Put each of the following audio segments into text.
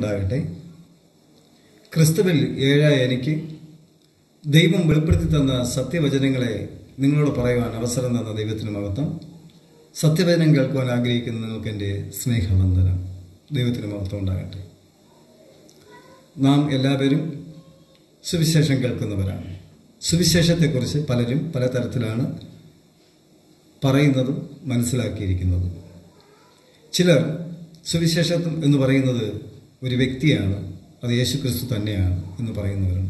ഉണ്ടാകട്ടെ ക്രിസ്തുവിൽ ഏഴായ എനിക്ക് ദൈവം വെളിപ്പെടുത്തി തന്ന സത്യവചനങ്ങളെ നിങ്ങളോട് പറയുവാൻ അവസരം തന്ന ദൈവത്തിന് മഹത്വം സത്യവചനം കേൾക്കുവാൻ ആഗ്രഹിക്കുന്ന നിങ്ങൾക്ക് എൻ്റെ സ്നേഹവന്ദനം ദൈവത്തിന് മഹത്വം ഉണ്ടാകട്ടെ നാം എല്ലാവരും സുവിശേഷം കേൾക്കുന്നവരാണ് സുവിശേഷത്തെക്കുറിച്ച് പലരും പലതരത്തിലാണ് പറയുന്നതും മനസ്സിലാക്കിയിരിക്കുന്നതും ചിലർ സുവിശേഷം എന്ന് പറയുന്നത് ഒരു വ്യക്തിയാണ് അത് യേശു ക്രിസ്തു തന്നെയാണ് എന്ന് പറയുന്നവരുണ്ട്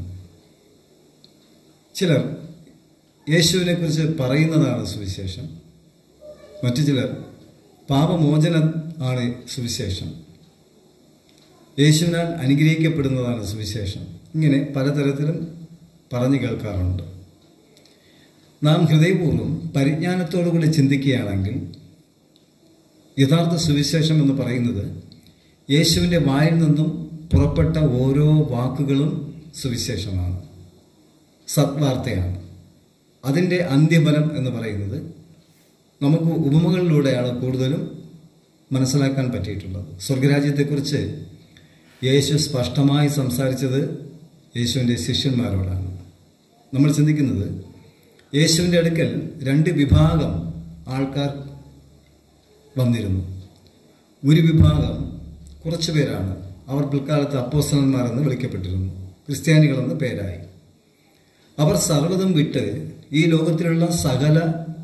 ചിലർ യേശുവിനെ കുറിച്ച് പറയുന്നതാണ് സുവിശേഷം മറ്റു ചിലർ പാപമോചനം ആണ് സുവിശേഷം യേശുവിനാൽ അനുഗ്രഹിക്കപ്പെടുന്നതാണ് സുവിശേഷം ഇങ്ങനെ പലതരത്തിലും പറഞ്ഞു കേൾക്കാറുണ്ട് നാം ഹൃദയപൂർവ്വം പരിജ്ഞാനത്തോടുകൂടി ചിന്തിക്കുകയാണെങ്കിൽ യഥാർത്ഥ സുവിശേഷം എന്ന് പറയുന്നത് യേശുവിൻ്റെ വായിൽ നിന്നും പുറപ്പെട്ട ഓരോ വാക്കുകളും സുവിശേഷമാണ് സത്വാർത്തയാണ് അതിൻ്റെ അന്ത്യഫലം എന്ന് പറയുന്നത് നമുക്ക് ഉപമകളിലൂടെയാണ് കൂടുതലും മനസ്സിലാക്കാൻ പറ്റിയിട്ടുള്ളത് സ്വർഗരാജ്യത്തെക്കുറിച്ച് യേശു സ്പഷ്ടമായി സംസാരിച്ചത് യേശുവിൻ്റെ ശിഷ്യന്മാരോടാണ് നമ്മൾ ചിന്തിക്കുന്നത് യേശുവിൻ്റെ അടുക്കൽ രണ്ട് വിഭാഗം ആൾക്കാർ വന്നിരുന്നു ഒരു വിഭാഗം കുറച്ചു പേരാണ് അവർ പിൽക്കാലത്ത് അപ്പോസ്തലന്മാരെന്ന് വിളിക്കപ്പെട്ടിരുന്നു ക്രിസ്ത്യാനികളെന്ന് പേരായി അവർ സർവ്വതും വിട്ട് ഈ ലോകത്തിലുള്ള സകല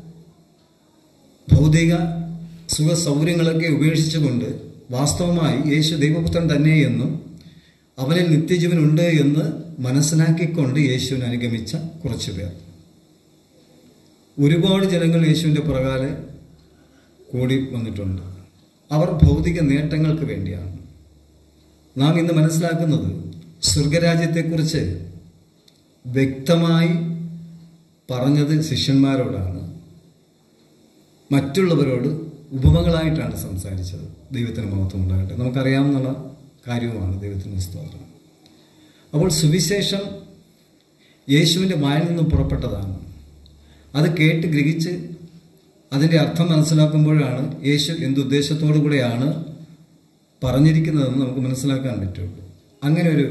ഭൗതിക സുഖ സൗകര്യങ്ങളൊക്കെ ഉപേക്ഷിച്ചുകൊണ്ട് വാസ്തവമായി യേശു ദൈവപുത്രൻ തന്നെയെന്നും അവനിൽ നിത്യജീവനുണ്ട് എന്ന് മനസ്സിലാക്കിക്കൊണ്ട് യേശുവിനെ അനുഗമിച്ച കുറച്ചു പേർ ഒരുപാട് ജനങ്ങൾ യേശുവിൻ്റെ പുറകാലെ കൂടി വന്നിട്ടുണ്ട് അവർ ഭൗതിക നേട്ടങ്ങൾക്ക് വേണ്ടിയാണ് നാം ഇന്ന് മനസ്സിലാക്കുന്നത് സ്വർഗരാജ്യത്തെക്കുറിച്ച് വ്യക്തമായി പറഞ്ഞത് ശിഷ്യന്മാരോടാണ് മറ്റുള്ളവരോട് ഉപമകളായിട്ടാണ് സംസാരിച്ചത് ദൈവത്തിന് മഹത്വം ഉണ്ടാകട്ടെ നമുക്കറിയാവുന്ന കാര്യവുമാണ് ദൈവത്തിന് സ്തോത്രം അപ്പോൾ സുവിശേഷം യേശുവിൻ്റെ വായിൽ നിന്നും പുറപ്പെട്ടതാണ് അത് കേട്ട് ഗ്രഹിച്ച് അതിൻ്റെ അർത്ഥം മനസ്സിലാക്കുമ്പോഴാണ് യേശു എന്തുദ്ദേശത്തോടു കൂടെയാണ് പറഞ്ഞിരിക്കുന്നതെന്ന് നമുക്ക് മനസ്സിലാക്കാൻ പറ്റുള്ളൂ അങ്ങനെ ഒരു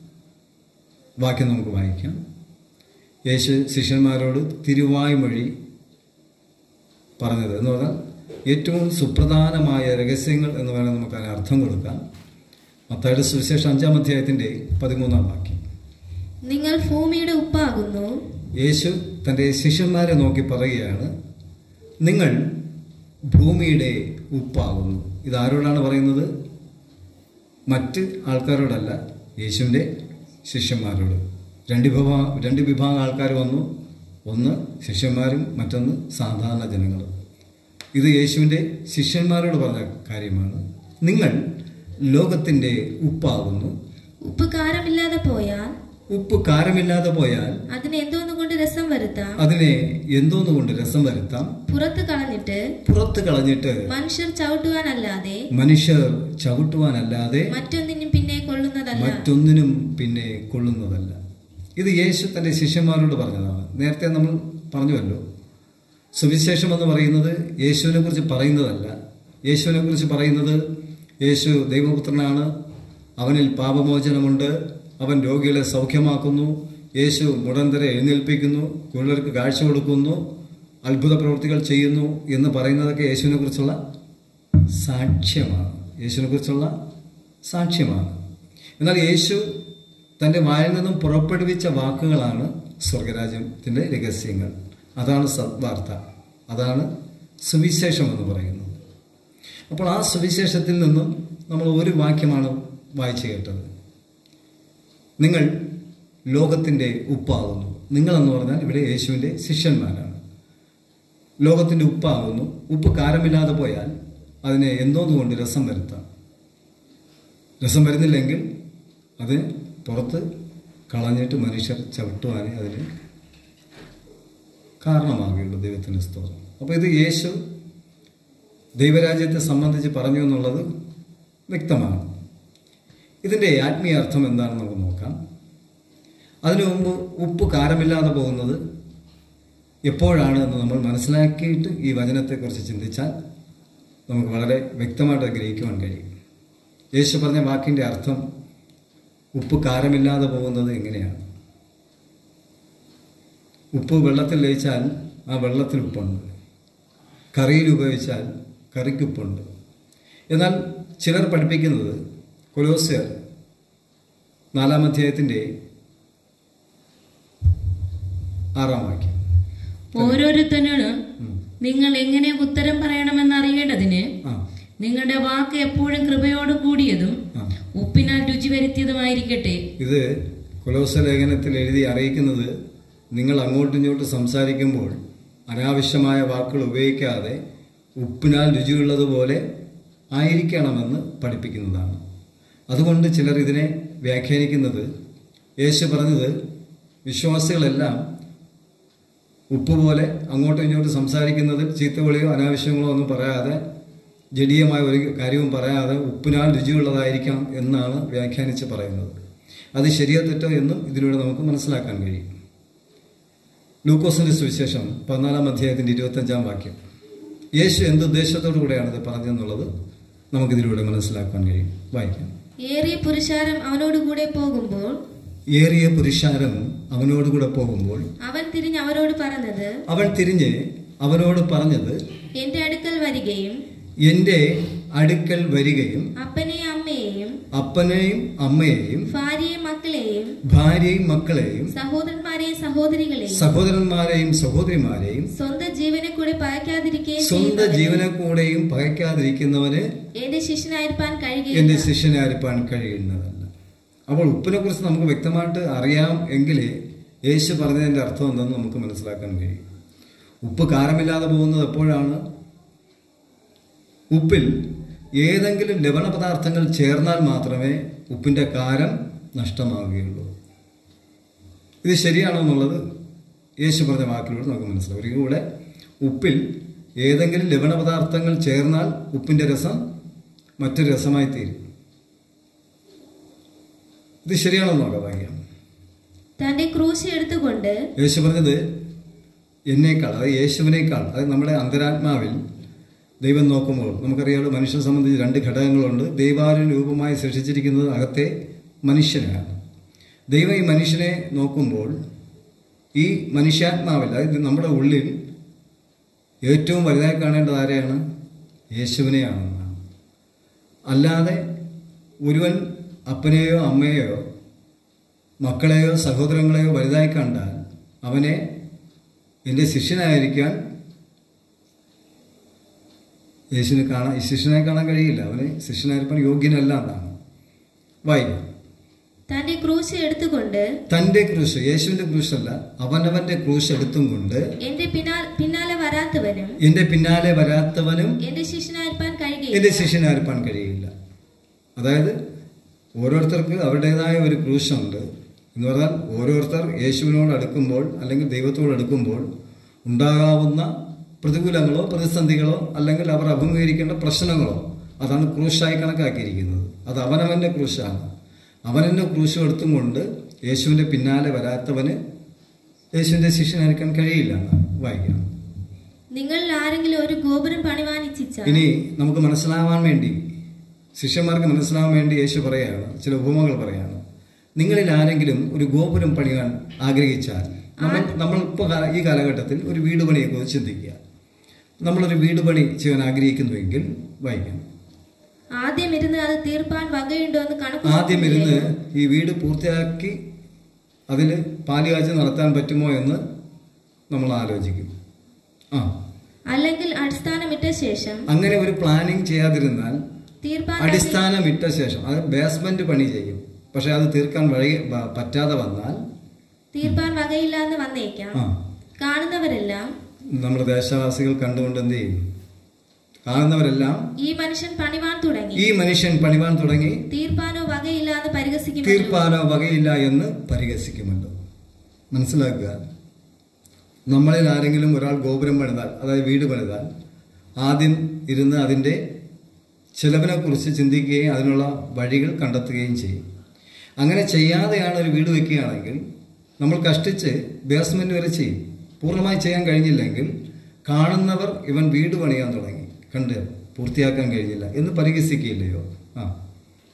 വാക്യം നമുക്ക് വായിക്കാം യേശു ശിഷ്യന്മാരോട് തിരുവായ് മൊഴി പറഞ്ഞത് എന്ന് പറഞ്ഞാൽ ഏറ്റവും സുപ്രധാനമായ രഹസ്യങ്ങൾ എന്ന് വേണം നമുക്ക് അതിന് അർത്ഥം കൊടുക്കാം മത്തായുടെ സുവിശേഷം അഞ്ചാം അധ്യായത്തിൻ്റെ പതിമൂന്നാം വാക്യം നിങ്ങൾ ഭൂമിയുടെ ഉപ്പാകുന്നു യേശു തൻ്റെ ശിഷ്യന്മാരെ നോക്കി പറയുകയാണ് നിങ്ങൾ ഭൂമിയുടെ ഉപ്പാകുന്നു ഇതാരോടാണ് പറയുന്നത് മറ്റ് ആൾക്കാരോടല്ല യേശുവിൻ്റെ ശിഷ്യന്മാരോട് രണ്ട് വിഭാഗം രണ്ട് വിഭാഗം ആൾക്കാർ വന്നു ഒന്ന് ശിഷ്യന്മാരും മറ്റൊന്ന് സാധാരണ ജനങ്ങളും ഇത് യേശുവിൻ്റെ ശിഷ്യന്മാരോട് പറഞ്ഞ കാര്യമാണ് നിങ്ങൾ ലോകത്തിൻ്റെ ഉപ്പാകുന്നു ഉപ്പ് കാരമില്ലാതെ പോയാൽ ഉപ്പ് കാരമില്ലാതെ പോയാൽ അതിന് എന്തോന്നുകൊണ്ട് രസം വരുത്താം അതിനെ എന്തോന്നുകൊണ്ട് രസം വരുത്താം പുറത്ത് കളഞ്ഞിട്ട് പുറത്ത് കളഞ്ഞിട്ട് മനുഷ്യർ ചവിട്ടുവാനല്ലാതെ മനുഷ്യർ ചവിട്ടുവാനല്ലാതെ മറ്റൊന്നിനും പിന്നെ കൊള്ളുന്നതല്ല മറ്റൊന്നിനും പിന്നെ കൊള്ളുന്നതല്ല ഇത് യേശു തൻ്റെ ശിഷ്യന്മാരോട് പറഞ്ഞതാണ് നേരത്തെ നമ്മൾ പറഞ്ഞുവല്ലോ സുവിശേഷം എന്ന് പറയുന്നത് യേശുവിനെ കുറിച്ച് പറയുന്നതല്ല യേശുവിനെ കുറിച്ച് പറയുന്നത് യേശു ദൈവപുത്രനാണ് അവനിൽ പാപമോചനമുണ്ട് അവൻ രോഗികളെ സൗഖ്യമാക്കുന്നു യേശു മുടന്തരെ എഴുന്നേൽപ്പിക്കുന്നു കുരുളർക്ക് കാഴ്ച കൊടുക്കുന്നു അത്ഭുത പ്രവൃത്തികൾ ചെയ്യുന്നു എന്ന് പറയുന്നതൊക്കെ യേശുവിനെ കുറിച്ചുള്ള സാക്ഷ്യമാണ് യേശുവിനെ കുറിച്ചുള്ള സാക്ഷ്യമാണ് എന്നാൽ യേശു തൻ്റെ വായിൽ നിന്നും പുറപ്പെടുവിച്ച വാക്കുകളാണ് സ്വർഗരാജ്യത്തിൻ്റെ രഹസ്യങ്ങൾ അതാണ് സദ്വാർത്ത അതാണ് സുവിശേഷം എന്ന് പറയുന്നത് അപ്പോൾ ആ സുവിശേഷത്തിൽ നിന്നും നമ്മൾ ഒരു വാക്യമാണ് വായിച്ചു കേട്ടത് നിങ്ങൾ ലോകത്തിൻ്റെ ഉപ്പാകുന്നു നിങ്ങളെന്ന് പറഞ്ഞാൽ ഇവിടെ യേശുവിൻ്റെ ശിഷ്യന്മാരാണ് ലോകത്തിൻ്റെ ഉപ്പാകുന്നു ഉപ്പ് കാരമില്ലാതെ പോയാൽ അതിനെ എന്തോന്നുകൊണ്ട് രസം വരുത്താം രസം വരുന്നില്ലെങ്കിൽ അത് പുറത്ത് കളഞ്ഞിട്ട് മനുഷ്യർ ചവിട്ടുവാനേ അതിന് കാരണമാകുകയുള്ളൂ ദൈവത്തിൻ്റെ സ്തോത്രം അപ്പോൾ ഇത് യേശു ദൈവരാജ്യത്തെ സംബന്ധിച്ച് പറഞ്ഞു എന്നുള്ളത് വ്യക്തമാണ് ഇതിൻ്റെ ആത്മീയ അർത്ഥം എന്താണെന്ന് നമുക്ക് നോക്കാം അതിനു മുമ്പ് ഉപ്പ് കാരമില്ലാതെ പോകുന്നത് എപ്പോഴാണ് എന്ന് നമ്മൾ മനസ്സിലാക്കിയിട്ട് ഈ വചനത്തെക്കുറിച്ച് ചിന്തിച്ചാൽ നമുക്ക് വളരെ വ്യക്തമായിട്ട് ഗ്രഹിക്കുവാൻ കഴിയും യേശു പറഞ്ഞ വാക്കിൻ്റെ അർത്ഥം ഉപ്പ് കാരമില്ലാതെ പോകുന്നത് എങ്ങനെയാണ് ഉപ്പ് വെള്ളത്തിൽ ലയിച്ചാൽ ആ വെള്ളത്തിൽ ഉപ്പുണ്ട് കറിയിൽ ഉപയോഗിച്ചാൽ കറിക്ക് ഉപ്പുണ്ട് എന്നാൽ ചിലർ പഠിപ്പിക്കുന്നത് കൊലോസ്യർ നാലാം അധ്യായത്തിൻ്റെ ആറാം വാക്യം ഓരോരുത്തരോട് ഉം. നിങ്ങൾ എങ്ങനെ ഉത്തരം പറയണമെന്ന് അറിയേണ്ടതിന് ആ നിങ്ങളുടെ വാക്ക് എപ്പോഴും കൃപയോട് കൂടിയതും ആ ഉപ്പിനാൽ രുചി വരുത്തിയതുമായിരിക്കട്ടെ ഇത് കൊലോസ ലേഖനത്തിൽ എഴുതി അറിയിക്കുന്നത് നിങ്ങൾ അങ്ങോട്ടും ഇങ്ങോട്ടും സംസാരിക്കുമ്പോൾ അനാവശ്യമായ വാക്കുകൾ ഉപയോഗിക്കാതെ ഉപ്പിനാൽ രുചിയുള്ളതുപോലെ ആയിരിക്കണമെന്ന് പഠിപ്പിക്കുന്നതാണ് അതുകൊണ്ട് ചിലർ ഇതിനെ വ്യാഖ്യാനിക്കുന്നത് യേശു പറഞ്ഞത് വിശ്വാസികളെല്ലാം ഉപ്പ് പോലെ അങ്ങോട്ടും ഇങ്ങോട്ടും സംസാരിക്കുന്നതിൽ ചീത്തവിളിയോ അനാവശ്യങ്ങളോ ഒന്നും പറയാതെ ജഡീയമായ ഒരു കാര്യവും പറയാതെ ഉപ്പിനാൽ രുചിയുള്ളതായിരിക്കണം എന്നാണ് വ്യാഖ്യാനിച്ച് പറയുന്നത് അത് ശരിയോ തെറ്റോ എന്നും ഇതിലൂടെ നമുക്ക് മനസ്സിലാക്കാൻ കഴിയും ലൂക്കോസിന്റെ സുവിശേഷം പതിനാലാം അധ്യായത്തിന്റെ ഇരുപത്തഞ്ചാം വാക്യം യേശു എന്ത് ഉദ്ദേശത്തോടു കൂടെയാണ് ഇത് പറഞ്ഞെന്നുള്ളത് നമുക്കിതിലൂടെ മനസ്സിലാക്കാൻ കഴിയും വായിക്കാം ഏറിയ പുരുഷാരം അവനോടുകൂടെ പോകുമ്പോൾ ഏറിയ പുരുഷാരം അവനോടുകൂടെ പോകുമ്പോൾ അവൻ തിരിഞ്ഞ് അവരോട് പറഞ്ഞത് അവൻ തിരിഞ്ഞ് അവനോട് പറഞ്ഞത് എന്റെ അടുക്കൽ വരികയും എൻ്റെ അടുക്കൽ വരികയും അപ്പനെയും അമ്മയെയും അപ്പനെയും അമ്മയെയും ഭാര്യയെയും മക്കളെയും ഭാര്യയും മക്കളെയും സഹോദരന്മാരെയും സഹോദരികളെയും സഹോദരന്മാരെയും സഹോദരിമാരെയും സ്വന്തം ജീവനെ കൂടെ പകയ്ക്കാതിരിക്കുകയും സ്വന്തം ചെയ്യുന്നവന് ജീവനെ കൂടെയും പകയ്ക്കാതിരിക്കുന്നവന് എന്റെ ശിഷ്യനായിരിക്കാൻ എന്റെ കഴിയുകയില്ല ശിഷ്യനായിരിക്കാൻ കഴിയുന്നതല്ല അപ്പോൾ ഉപ്പിനെ കുറിച്ച് നമുക്ക് വ്യക്തമായിട്ട് അറിയാം എങ്കിലേ യേശു പറഞ്ഞതിന്റെ അർത്ഥം എന്തെന്ന് നമുക്ക് മനസ്സിലാക്കാൻ കഴിയും ഉപ്പ് കാരമില്ലാതെ പോകുന്നത് എപ്പോഴാണ് ഉപ്പിൽ ഏതെങ്കിലും ലവണ പദാർത്ഥങ്ങൾ ചേർന്നാൽ മാത്രമേ ഉപ്പിന്റെ കാരം നഷ്ടമാവുകയുള്ളൂ ഇത് ശരിയാണോ എന്നുള്ളത് യേശു പറഞ്ഞ വാക്കിലൂടെ നമുക്ക് മനസ്സിലാവും ഒരിക്കൽ കൂടെ ഉപ്പിൽ ഏതെങ്കിലും ലവണ പദാർത്ഥങ്ങൾ ചേർന്നാൽ ഉപ്പിന്റെ രസം മറ്റൊരു രസമായി തീരും ഇത് ശരിയാണോ എന്ന് നോക്കാം വായിക്കാം തന്റെ ക്രൂശ് എടുത്തുകൊണ്ട് യേശു പറഞ്ഞത് എന്നേക്കാൾ അതായത് യേശുവിനേക്കാൾ അതായത് നമ്മുടെ അന്തരാത്മാവിൽ ദൈവം നോക്കുമ്പോൾ നമുക്കറിയാമല്ലോ മനുഷ്യനെ സംബന്ധിച്ച് രണ്ട് ഘടകങ്ങളുണ്ട് ദൈവാലയ രൂപമായി സൃഷ്ടിച്ചിരിക്കുന്നത് അകത്തെ മനുഷ്യനാണ് ദൈവം ഈ മനുഷ്യനെ നോക്കുമ്പോൾ ഈ മനുഷ്യാത്മാവിൽ അതായത് നമ്മുടെ ഉള്ളിൽ ഏറ്റവും വലുതായി കാണേണ്ടത് ആരെയാണ് യേശുവിനെയാണെന്നാണ് അല്ലാതെ ഒരുവൻ അപ്പനെയോ അമ്മയെയോ മക്കളെയോ സഹോദരങ്ങളെയോ വലുതായി കണ്ടാൽ അവനെ എൻ്റെ ശിഷ്യനായിരിക്കാൻ യേശുവിനെ കാണാൻ ശിഷ്യനെ കാണാൻ കഴിയില്ല അവന് ശിഷ്യനായിരിക്കാൻ യോഗ്യനല്ല എന്നാണ് വായിക്കാം തന്റെ ക്രൂശ് എടുത്തുകൊണ്ട് തൻ്റെ ക്രൂശ് യേശുവിൻ്റെ ക്രൂശല്ല അവനവൻ്റെ ക്രൂശ് എടുത്തും കൊണ്ട് എന്റെ പിന്നാ പിന്നാലെ വരാത്തവനും എൻ്റെ പിന്നാലെ വരാത്തവനും എന്റെ ശിഷ്യനായിരിക്കാൻ എൻ്റെ കഴിയുകയില്ല ശിഷ്യനായിരിക്കാൻ കഴിയില്ല അതായത് ഓരോരുത്തർക്ക് അവരുടേതായ ഒരു ക്രൂശുണ്ട് എന്ന് പറഞ്ഞാൽ ഓരോരുത്തർ യേശുവിനോട് അടുക്കുമ്പോൾ അല്ലെങ്കിൽ ദൈവത്തോട് അടുക്കുമ്പോൾ ഉണ്ടാകാവുന്ന പ്രതികൂലങ്ങളോ പ്രതിസന്ധികളോ അല്ലെങ്കിൽ അവർ അഭിമുഖീകരിക്കേണ്ട പ്രശ്നങ്ങളോ അതാണ് ക്രൂശായി കണക്കാക്കിയിരിക്കുന്നത് അത് അവനവൻ്റെ ക്രൂശാണ് അവനെന്നെ ക്രൂശ് എടുത്തും കൊണ്ട് യേശുവിൻ്റെ പിന്നാലെ വരാത്തവന് യേശുവിൻ്റെ ശിഷ്യനായിരിക്കാൻ കഴിയില്ല എന്നാണ് വായിക്കാം നിങ്ങളിൽ ആരെങ്കിലും ഒരു ഗോപുരം പണിവാൻ ഇച്ഛിച്ചാൽ ഇനി നമുക്ക് മനസ്സിലാവാൻ വേണ്ടി ശിഷ്യന്മാർക്ക് മനസ്സിലാവാൻ വേണ്ടി യേശു പറയാണ് ചില ഉപമകൾ പറയാണ് നിങ്ങളിൽ ആരെങ്കിലും ഒരു ഗോപുരം പണിയാൻ ആഗ്രഹിച്ചാൽ നമ്മൾ നമ്മൾ ഇപ്പോൾ ഈ കാലഘട്ടത്തിൽ ഒരു വീട് പണിയെ കുറിച്ച് ചിന്തിക്കുക നമ്മളൊരു വീട് പണി ചെയ്യാൻ ആഗ്രഹിക്കുന്നുവെങ്കിൽ വായിക്കാം ആദ്യം ഇരുന്ന് അത് തീർപ്പാൻ വകയുണ്ടോ എന്ന് കണക്ക് ആദ്യം ഇരുന്ന് ഈ വീട് പൂർത്തിയാക്കി അതിൽ പാലുകാഴ്ച നടത്താൻ പറ്റുമോ എന്ന് നമ്മൾ ആലോചിക്കും ആ അല്ലെങ്കിൽ അടിസ്ഥാനമിട്ട ശേഷം അങ്ങനെ ഒരു പ്ലാനിങ് ചെയ്യാതിരുന്നാൽ തീർപ്പാൻ അടിസ്ഥാനം ഇട്ട ശേഷം അത് ബേസ്മെന്റ് പണി ചെയ്യും പക്ഷെ അത് തീർക്കാൻ വഴി പ- പറ്റാതെ വന്നാൽ തീർപ്പാൻ വകയില്ലാന്ന് വന്നേക്കാം ആ കാണുന്നവരെല്ലാം നമ്മുടെ ദേശവാസികൾ കണ്ടുകൊണ്ട് എന്ത് ചെയ്യും കാണുന്നവരെല്ലാം ഈ മനുഷ്യൻ പണിവാൻ തുടങ്ങി ഈ മനുഷ്യൻ പണിവാൻ തുടങ്ങി തീർപ്പാനോ വകയില്ലാന്ന് പരിഹസിക്കും തീർപ്പാനോ വകയില്ല എന്ന് പരിഹസിക്കുമല്ലോ മനസ്സിലാക്കുക നമ്മളിൽ ആരെങ്കിലും ഒരാൾ ഗോപുരം പണിതാൽ അതായത് വീട് പണിതാൽ ആദ്യം ഇരുന്ന് അതിൻ്റെ ചിലവിനെക്കുറിച്ച് ചിന്തിക്കുകയും അതിനുള്ള വഴികൾ കണ്ടെത്തുകയും ചെയ്യും അങ്ങനെ ചെയ്യാതെയാണ് ഒരു വീട് വയ്ക്കുകയാണെങ്കിൽ നമ്മൾ കഷ്ടിച്ച് ബേസ്മെന്റ് വരെ ചെയ്യും പൂർണ്ണമായി ചെയ്യാൻ കഴിഞ്ഞില്ലെങ്കിൽ കാണുന്നവർ ഇവൻ വീട് പണിയാൻ തുടങ്ങി കണ്ട് പൂർത്തിയാക്കാൻ കഴിഞ്ഞില്ല എന്ന് പരിഹസിക്കുകയില്ലയോ ആ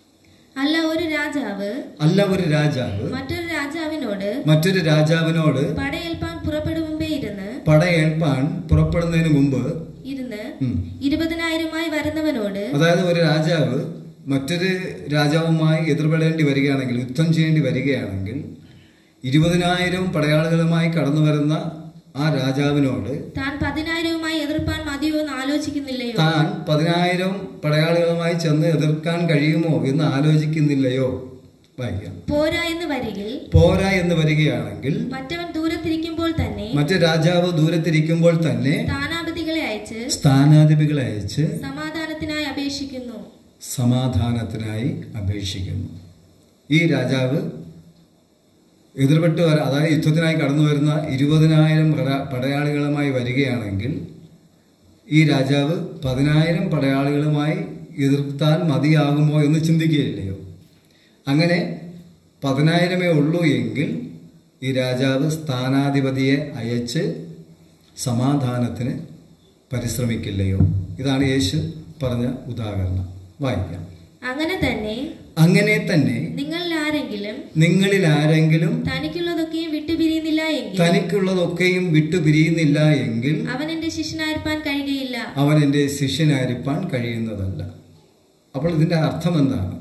അല്ല ഒരു രാജാവ് അല്ല ഒരു രാജാവ് മറ്റൊരു രാജാവിനോട് മറ്റൊരു രാജാവിനോട് പടയേൽപ്പാൻ പുറപ്പെടും മുമ്പേ ഇരുന്ന് പടയേൽപ്പാൻ പുറപ്പെടുന്നതിന് മുമ്പ് ഇരുന്ന് ഉം, ഇരുപതിനായിരമായി വരുന്നവനോട് അതായത് ഒരു രാജാവ് മറ്റൊരു രാജാവുമായി എതിർപ്പെടേണ്ടി വരികയാണെങ്കിൽ യുദ്ധം ചെയ്യേണ്ടി വരികയാണെങ്കിൽ ഇരുപതിനായിരം പടയാളികളുമായി കടന്നു വരുന്ന ആ രാജാവിനോട് താൻ പതിനായിരവുമായി എതിർപ്പാൻ മതിയോ എന്ന് ആലോചിക്കുന്നില്ലയോ താൻ പതിനായിരം പടയാളികളുമായി ചെന്ന് എതിർക്കാൻ കഴിയുമോ എന്ന് ആലോചിക്കുന്നില്ലയോ വായിക്കാം പോരാ എന്ന് വരികിൽ പോരാ എന്ന് വരികയാണെങ്കിൽ മറ്റവൻ ദൂരത്തിരിക്കുമ്പോൾ തന്നെ മറ്റു രാജാവ് ദൂരത്തിരിക്കുമ്പോൾ തന്നെ സ്ഥാനാപതികളെ അയച്ച് സ്ഥാനാധിപികളെ അയച്ച് സമാധാനത്തിനായി അപേക്ഷിക്കുന്നു സമാധാനത്തിനായി അപേക്ഷിക്കുന്നു ഈ രാജാവ് എതിർപ്പെട്ട് വര അതായത് യുദ്ധത്തിനായി കടന്നു വരുന്ന ഇരുപതിനായിരം പട- പടയാളികളുമായി വരികയാണെങ്കിൽ ഈ രാജാവ് പതിനായിരം പടയാളികളുമായി എതിർത്താൽ മതിയാകുമോ എന്ന് ചിന്തിക്കുകയില്ലയോ അങ്ങനെ പതിനായിരമേ ഉള്ളൂ എങ്കിൽ ഈ രാജാവ് സ്ഥാനാധിപതിയെ അയച്ച് സമാധാനത്തിന് പരിശ്രമിക്കില്ലയോ ഇതാണ് യേശു പറഞ്ഞ ഉദാഹരണം വായിക്കാം അങ്ങനെ തന്നെ അങ്ങനെ തന്നെ നിങ്ങളിൽ ആരെങ്കിലും നിങ്ങളിൽ ആരെങ്കിലും തനിക്കുള്ളതൊക്കെയും വിട്ടുപിരിയുന്നില്ല എങ്കിൽ തനിക്കുള്ളതൊക്കെയും വിട്ടുപിരിയുന്നില്ല എങ്കിൽ അവൻ എന്റെ ശിഷ്യനായിരിക്കാൻ കഴിയുകയില്ല അവൻ എൻ്റെ ശിഷ്യനായിരിക്കാൻ കഴിയുന്നതല്ല അപ്പോൾ ഇതിൻ്റെ അർത്ഥം എന്താണ്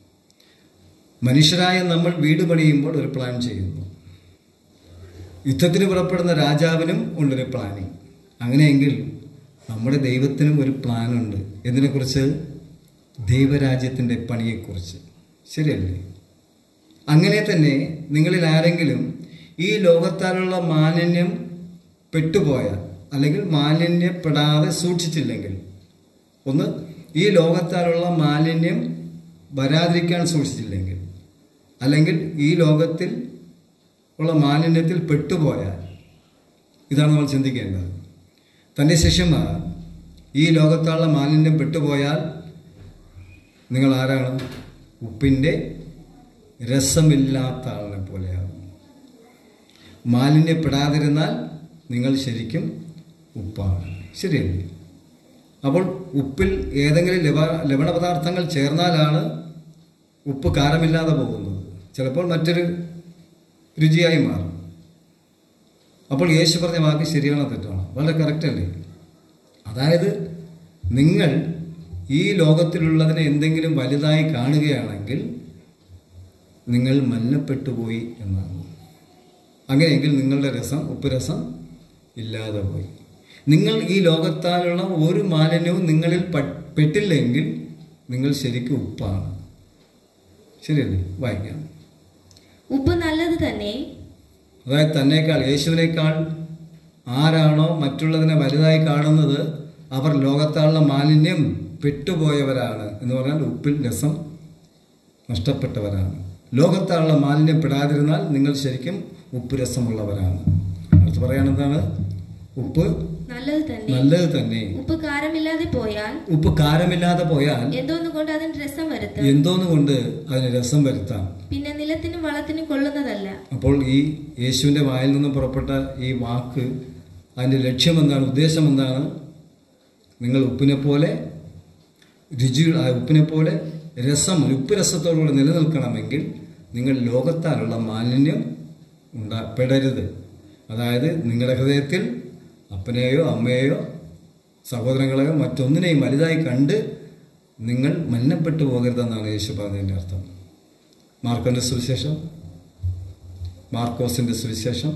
മനുഷ്യരായ നമ്മൾ വീട് പണിയുമ്പോൾ ഒരു പ്ലാൻ ചെയ്യുന്നു യുദ്ധത്തിന് പുറപ്പെടുന്ന രാജാവിനും ഉള്ളൊരു പ്ലാനിങ് അങ്ങനെയെങ്കിൽ നമ്മുടെ ദൈവത്തിനും ഒരു പ്ലാനുണ്ട് ഇതിനെക്കുറിച്ച് ദൈവരാജ്യത്തിൻ്റെ പണിയെക്കുറിച്ച് ശരിയല്ലേ അങ്ങനെ തന്നെ നിങ്ങളിൽ ആരെങ്കിലും ഈ ലോകത്താലുള്ള മാലിന്യം പെട്ടുപോയാൽ അല്ലെങ്കിൽ മാലിന്യപ്പെടാതെ സൂക്ഷിച്ചില്ലെങ്കിൽ ഒന്ന് ഈ ലോകത്താലുള്ള മാലിന്യം വരാതിരിക്കാൻ സൂക്ഷിച്ചില്ലെങ്കിൽ അല്ലെങ്കിൽ ഈ ലോകത്തിൽ ഉള്ള മാലിന്യത്തിൽ പെട്ടുപോയാൽ ഇതാണ് നമ്മൾ ചിന്തിക്കേണ്ടത് തൻ്റെ ശിഷ്യന്മാർ ഈ ലോകത്തുള്ള മാലിന്യം പെട്ടുപോയാൽ നിങ്ങൾ ആരാണ് ഉപ്പിൻ്റെ രസമില്ലാത്ത ആളിനെ പോലെയാകും മാലിന്യപ്പെടാതിരുന്നാൽ നിങ്ങൾ ശരിക്കും ഉപ്പാണ് ശരിയല്ലേ അപ്പോൾ ഉപ്പിൽ ഏതെങ്കിലും ലവ ലവണ പദാർത്ഥങ്ങൾ ചേർന്നാലാണ് ഉപ്പ് കാരമില്ലാതെ പോകുന്നത് ചിലപ്പോൾ മറ്റൊരു രുചിയായി മാറും അപ്പോൾ യേശു പറഞ്ഞ വാക്ക് ശരിയാണോ തെറ്റാണോ വളരെ കറക്റ്റ് അല്ലേ അതായത് നിങ്ങൾ ഈ ലോകത്തിലുള്ളതിനെ എന്തെങ്കിലും വലുതായി കാണുകയാണെങ്കിൽ നിങ്ങൾ മല്ലപ്പെട്ടുപോയി എന്നാണ് അങ്ങനെയെങ്കിൽ നിങ്ങളുടെ രസം ഉപ്പ് രസം ഇല്ലാതെ പോയി നിങ്ങൾ ഈ ലോകത്താലുള്ള ഒരു മാലിന്യവും നിങ്ങളിൽ പ- പെട്ടില്ലെങ്കിൽ നിങ്ങൾ ശരിക്കും ഉപ്പാണ് ശരിയല്ലേ വായിക്കാം ഉപ്പ് നല്ലത് തന്നെ അതായത് തന്നേക്കാൾ യേശുവിനേക്കാൾ ആരാണോ മറ്റുള്ളതിനെ വലുതായി കാണുന്നത് അവർ ലോകത്താളുള്ള മാലിന്യം പെട്ടുപോയവരാണ് എന്ന് പറഞ്ഞാൽ ഉപ്പിൽ രസം നഷ്ടപ്പെട്ടവരാണ് ലോകത്താളുള്ള മാലിന്യം പെടാതിരുന്നാൽ നിങ്ങൾ ശരിക്കും ഉപ്പ് രസമുള്ളവരാണ് അടുത്ത് പറയാൻ എന്താണ് ഉപ്പ് നല്ലത് തന്നെ നല്ലത് തന്നെ ഉപ്പ് കാരമില്ലാതെ പോയാൽ ഉപ്പ് കാരമില്ലാതെ പോയാൽ എന്തോന്ന് കൊണ്ട് അതിന് രസം വരുത്തും എന്തോന്ന് കൊണ്ട് അതിന് രസം വരുത്താം പിന്നെ നിലത്തിനും വളത്തിനും കൊള്ളുന്നതല്ല അപ്പോൾ ഈ യേശുവിൻ്റെ വായിൽ നിന്ന് പുറപ്പെട്ട ഈ വാക്ക് അതിൻ്റെ ലക്ഷ്യം എന്താണ് ഉദ്ദേശം എന്താണ് നിങ്ങൾ ഉപ്പിനെ പോലെ രുചി ആ ഉപ്പിനെ പോലെ രസം ഉപ്പ് രസത്തോടുകൂടി നിലനിൽക്കണമെങ്കിൽ നിങ്ങൾ ലോകത്താലുള്ള മാലിന്യം ഉണ്ടാ പെടരുത് അതായത് നിങ്ങളുടെ ഹൃദയത്തിൽ അപ്പനെയോ അമ്മയെയോ സഹോദരങ്ങളെയോ മറ്റൊന്നിനെയും വലുതായി കണ്ട് നിങ്ങൾ മലിനപ്പെട്ടു പോകരുതെന്നാണ് യേശു പറഞ്ഞതിൻ്റെ അർത്ഥം മാർക്കോന്റെ സുവിശേഷം മാർക്കോസിന്റെ സുവിശേഷം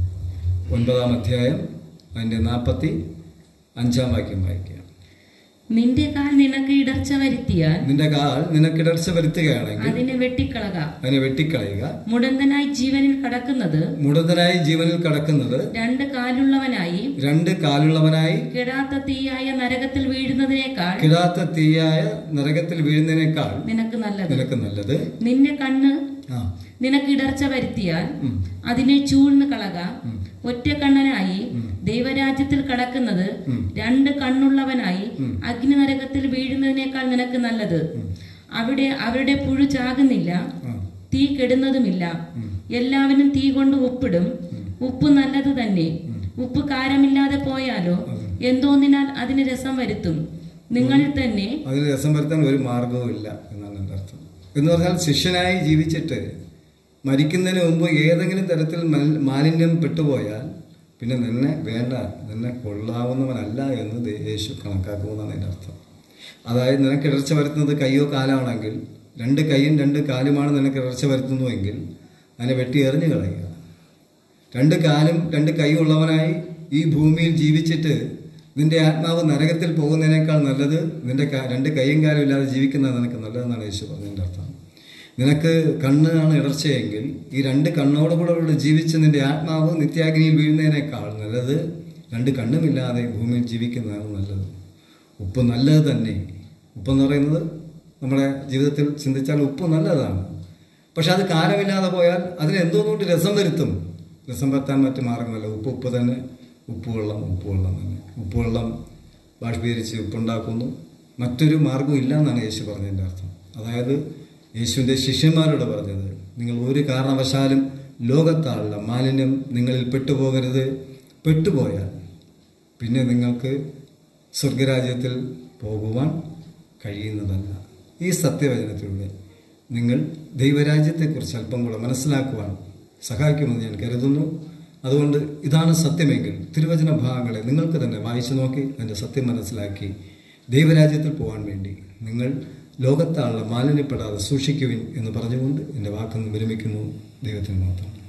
ഒൻപതാം അധ്യായം അതിൻ്റെ നാൽപ്പത്തി അഞ്ചാം വാക്യം വായിക്കുക നിന്റെ കാൽ നിനക്ക് ഇടർച്ച വരുത്തിയാൽ നിന്റെ കാൽ നിനക്കിടർച്ച വരുത്തുകയാണെങ്കിൽ അതിനെ വെട്ടിക്കളക അതിനെ വെട്ടിക്കളയുക മുടന്തനായി ജീവനിൽ കടക്കുന്നത് മുടന്തനായി ജീവനിൽ കടക്കുന്നത് രണ്ട് കാലുള്ളവനായി രണ്ട് കാലുള്ളവനായി കെടാത്ത തീയായ നരകത്തിൽ വീഴുന്നതിനേക്കാൾ കിടാത്ത തീയായ നരകത്തിൽ വീഴുന്നതിനേക്കാൾ നിനക്ക് നല്ലത് നിനക്ക് നല്ലത് നിന്റെ കണ്ണ് ആ നിനക്ക് ഇടർച്ച വരുത്തിയാൽ ഉം. അതിനെ ചൂഴ്ന്ന് കളക ഉം. ഒറ്റ കണ്ണനായി ദൈവരാജ്യത്തിൽ കടക്കുന്നത് ഉം. രണ്ട് കണ്ണുള്ളവനായി ഉം. അഗ്നി നരകത്തിൽ വീഴുന്നതിനേക്കാൾ നിനക്ക് നല്ലത് അവിടെ അവരുടെ പുഴു ചാകുന്നില്ല ആ തീ കെടുന്നതുമില്ല ഉം. എല്ലാവരും തീ കൊണ്ട് ഉപ്പിടും ഉപ്പ് നല്ലത് തന്നെ ഉപ്പ് കാരമില്ലാതെ പോയാലോ എന്തോന്നിനാൽ അതിന് രസം വരുത്തും നിങ്ങളിൽ തന്നെ അതിന് രസം വരുത്താൻ ഒരു മാർഗവും ഇല്ല എന്നാണ് എൻ്റെ അർത്ഥം എന്ന് പറഞ്ഞാൽ ശിഷ്യനായി ജീവിച്ചിട്ട് മരിക്കുന്നതിന് മുമ്പ് ഏതെങ്കിലും തരത്തിൽ മൽ- മാലിന്യം പെട്ടുപോയാൽ പിന്നെ നിന്നെ വേണ്ട നിന്നെ കൊള്ളാവുന്നവനല്ല എന്ന് ദേ- യേശു കണക്കാക്കുമെന്നാണ് അതിൻ്റെ അർത്ഥം അതായത് നിനക്ക് ഇടർച്ച വരുത്തുന്നത് കയ്യോ കാലാണെങ്കിൽ രണ്ട് കൈയും രണ്ട് കാലുമാണ് നിനക്ക് ഇടർച്ച വരുത്തുന്നുവെങ്കിൽ അതിനെ വെട്ടി എറിഞ്ഞു കളയുക രണ്ട് കാലും രണ്ട് കൈയും ഉള്ളവനായി ഈ ഭൂമിയിൽ ജീവിച്ചിട്ട് നിന്റെ ആത്മാവ് നരകത്തിൽ പോകുന്നതിനേക്കാൾ നല്ലത് നിന്റെ ക- രണ്ട് കൈയും കാലും ഇല്ലാതെ ജീവിക്കുന്നത് നിനക്ക് നല്ലതെന്നാണ് യേശു പറഞ്ഞതിൻ്റെ അർത്ഥം നിനക്ക് കണ്ണാണ് ഇടർച്ചയെങ്കിൽ ഈ രണ്ട് കണ്ണോടുകൂടെ കൂടെ ജീവിച്ച് നിന്റെ ആത്മാവ് നിത്യാഗ്നിയിൽ വീഴുന്നതിനേക്കാൾ നല്ലത് രണ്ട് കണ്ണുമില്ലാതെ ഭൂമിയിൽ ജീവിക്കുന്നതാണ് നല്ലത് ഉപ്പ് നല്ലത് തന്നെ ഉപ്പെന്ന് പറയുന്നത് നമ്മുടെ ജീവിതത്തിൽ ചിന്തിച്ചാൽ ഉപ്പ് നല്ലതാണ് പക്ഷെ അത് കാരമില്ലാതെ പോയാൽ അതിന് എന്തോന്നുകൊണ്ട് രസം വരുത്തും രസം വരുത്താൻ മറ്റു മാർഗമല്ല ഉപ്പ് ഉപ്പ് തന്നെ ഉപ്പുവെള്ളം ഉപ്പുവെള്ളം തന്നെ ഉപ്പുവെള്ളം ബാഷ്പീകരിച്ച് ഉപ്പുണ്ടാക്കുന്നു മറ്റൊരു മാർഗവും ഇല്ല എന്നാണ് യേശു പറഞ്ഞതിൻ്റെ അർത്ഥം അതായത് യേശുവിൻ്റെ ശിഷ്യന്മാരോട് പറഞ്ഞത് നിങ്ങൾ ഒരു കാരണവശാലും ലോകത്താളുള്ള മാലിന്യം നിങ്ങളിൽ പെട്ടുപോകരുത് പെട്ടുപോയാൽ പിന്നെ നിങ്ങൾക്ക് സ്വർഗരാജ്യത്തിൽ പോകുവാൻ കഴിയുന്നതല്ല ഈ സത്യവചനത്തിലൂടെ നിങ്ങൾ ദൈവരാജ്യത്തെക്കുറിച്ച് അല്പം കൂടെ മനസ്സിലാക്കുവാൻ സഹായിക്കുമെന്ന് ഞാൻ കരുതുന്നു അതുകൊണ്ട് ഇതാണ് സത്യമെങ്കിൽ തിരുവചന ഭാഗങ്ങളെ നിങ്ങൾക്ക് തന്നെ വായിച്ചു നോക്കി അതിൻ്റെ സത്യം മനസ്സിലാക്കി ദൈവരാജ്യത്തിൽ പോകാൻ വേണ്ടി നിങ്ങൾ ലോകത്താളുള്ള മാലിന്യപ്പെടാതെ സൂക്ഷിക്കുവിൻ എന്ന് പറഞ്ഞുകൊണ്ട് എൻ്റെ വാക്കൊന്ന് വിരമിക്കുന്നു ദൈവത്തിന് മാത്രം